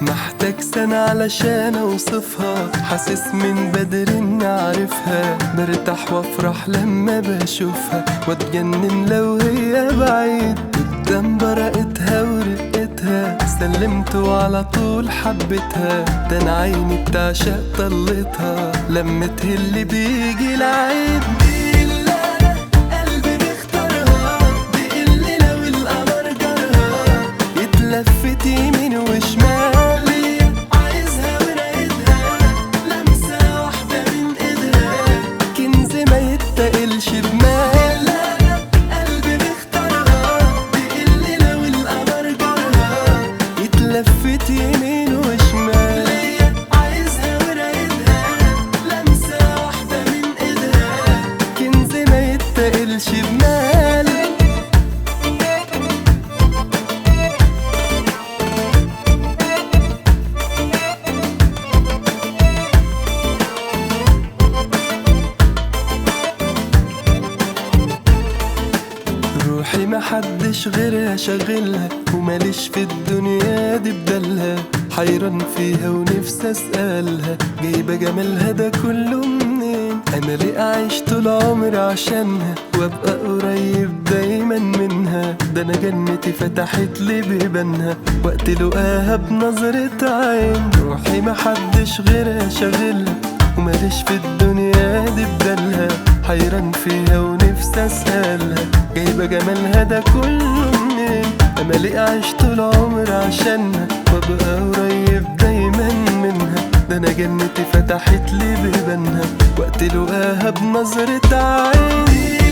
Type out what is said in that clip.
محتاج سنة علشان اوصفها حاسس من بدري اني عارفها برتاح وافرح لما بشوفها واتجنن لو هي بعيد قدام برقتها ورقتها سلمت وعلى طول حبيتها ده انا عيني بتعشق طلتها لما تهل بيجي العيد دي اللي أنا قلبي بيختارها دي اللي لو القمر جرها يتلفت يمين وشمال عايزها ورايدها لمسة واحدة من ايدها كنز ما يتقلش بمال قلبي بيختارها دي اللي لو القمر جرها يتلفت يمين وشمال عايزها ورايدها لمسة واحدة من ايدها كنز ما يتقلش بمال روحي محدش غيرها شغلها وماليش في الدنيا دي بدلها حيران فيها ونفسي اسألها جايبة جمالها ده كله منين انا ليه اعيش طول عمري عشانها وابقى قريب دايما منها ده انا جنتي فتحت لي بيبانها وقت لقاها بنظرة عين روحي محدش غيرها شغلها وماليش في الدنيا دي بدلها حيران فيها ونفسي اسألها جايبة جمالها ده كله منين انا ليه اعيش طول عمري عشانها وابقى قريب دايما منها ده انا جنتي فتحت لي بيبانها وقت لقاها بنظرة عين